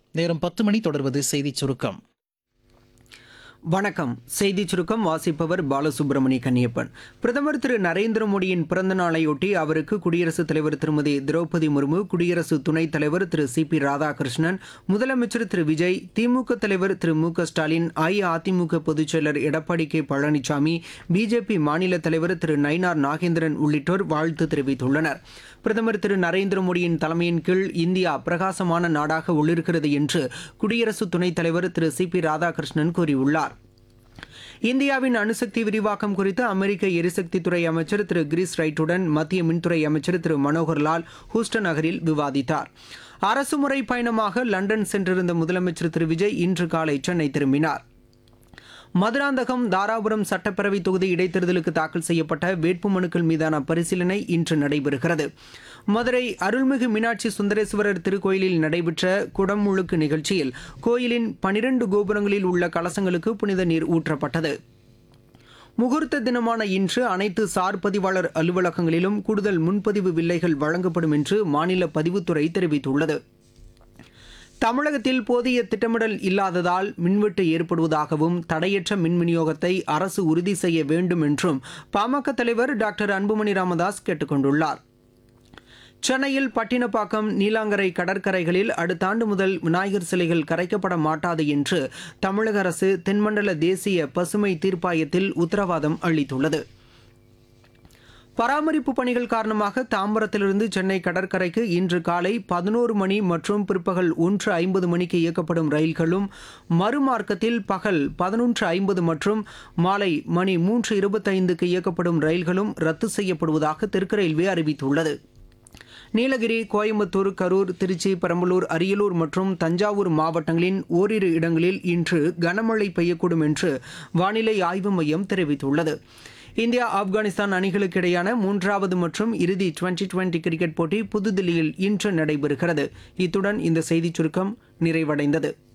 நேரம் பத்து மணி தொடர்வது செய்திச் சுருக்கம் வணக்கம் செய்தி சுருக்கம் வாசிப்பவர் பாலசுப்ரமணி கன்னியப்பன் பிரதமர் திரு நரேந்திர மோடியின் பிறந்த நாளையொட்டி அவருக்கு குடியரசுத் தலைவர் திருமதி திரௌபதி முர்மு குடியரசு துணைத் தலைவர் திரு சி பி ராதாகிருஷ்ணன் முதலமைச்சர் திரு விஜய் திமுக தலைவர் திரு மு க ஸ்டாலின் அஇஅதிமுக பொதுச் செயலர் எடப்பாடி கே பழனிசாமி பிஜேபி மாநில தலைவர் திரு நயினார் நாகேந்திரன் உள்ளிட்டோர் வாழ்த்து தெரிவித்துள்ளனர் பிரதமர் திரு நரேந்திர மோடியின் தலைமையின் கீழ் இந்தியா பிரகாசமான நாடாக ஒளிர்கிறது என்று குடியரசு துணைத் தலைவர் திரு சி பி ராதாகிருஷ்ணன் கூறியுள்ளார் இந்தியாவின் அணுசக்தி விரிவாக்கம் குறித்து அமெரிக்க எரிசக்தித்துறை அமைச்சர் திரு கிரிஸ் ரைட்டுடன் மத்திய மின்துறை அமைச்சர் திரு மனோகர் லால் ஹூஸ்டன் நகரில் விவாதித்தார் அரசுமுறை பயணமாக லண்டன் சென்றிருந்த முதலமைச்சர் திரு விஜய் இன்று காலை சென்னை திரும்பினார் மதுராந்தகம் தாராபுரம் சட்டப்பேரவை தொகுதி இடைத்தேர்தலுக்கு தாக்கல் செய்யப்பட்ட வேட்புமனுக்கள் மீதான பரிசீலனை இன்று நடைபெறுகிறது மதுரை அருள்மிகு மீனாட்சி சுந்தரேஸ்வரர் திருக்கோயிலில் நடைபெற்ற குடமுழுக்கு நிகழ்ச்சியில் கோயிலின் பனிரெண்டு கோபுரங்களில் உள்ள கலசங்களுக்கு புனித நீர் ஊற்றப்பட்டது முகூர்த்த தினமான இன்று அனைத்து சார் பதிவாளர் அலுவலகங்களிலும் கூடுதல் முன்பதிவு வில்லைகள் வழங்கப்படும் என்று மாநில பதிவுத்துறை தெரிவித்துள்ளது தமிழகத்தில் போதிய திட்டமிடல் இல்லாததால் மின்வெட்டு ஏற்படுவதாகவும் தடையற்ற மின் விநியோகத்தை அரசு உறுதி செய்ய வேண்டும் என்றும் பாமக தலைவர் டாக்டர் அன்புமணி ராமதாஸ் கேட்டுக் கொண்டுள்ளார் சென்னையில் பட்டினப்பாக்கம் நீலாங்கரை கடற்கரைகளில் அடுத்த ஆண்டு முதல் விநாயகர் சிலைகள் கரைக்கப்பட மாட்டாது என்று தமிழக அரசு தென்மண்டல தேசிய பசுமை தீர்ப்பாயத்தில் உத்தரவாதம் அளித்துள்ளது பராமரிப்பு பணிகள் காரணமாக தாம்பரத்திலிருந்து சென்னை கடற்கரைக்கு இன்று காலை பதினோரு மணி மற்றும் பிற்பகல் ஒன்று ஐம்பது மணிக்கு இயக்கப்படும் ரயில்களும் மறுமார்க்கத்தில் பகல் பதினொன்று ஐம்பது மற்றும் மாலை மணி மூன்று இருபத்தைந்துக்கு இயக்கப்படும் ரயில்களும் ரத்து செய்யப்படுவதாக தெற்கு ரயில்வே அறிவித்துள்ளது நீலகிரி கோயம்புத்தூர் கரூர் திருச்சி பெரம்பலூர் அரியலூர் மற்றும் தஞ்சாவூர் மாவட்டங்களின் ஓரிரு இடங்களில் இன்று கனமழை பெய்யக்கூடும் என்று வானிலை ஆய்வு மையம் தெரிவித்துள்ளது இந்தியா ஆப்கானிஸ்தான் அணிகளுக்கு இடையான மூன்றாவது மற்றும் இறுதி டுவெண்டி டுவெண்டி கிரிக்கெட் போட்டி புதுதில்லியில் இன்று நடைபெறுகிறது இத்துடன் இந்த செய்திச் சுருக்கம் நிறைவடைந்தது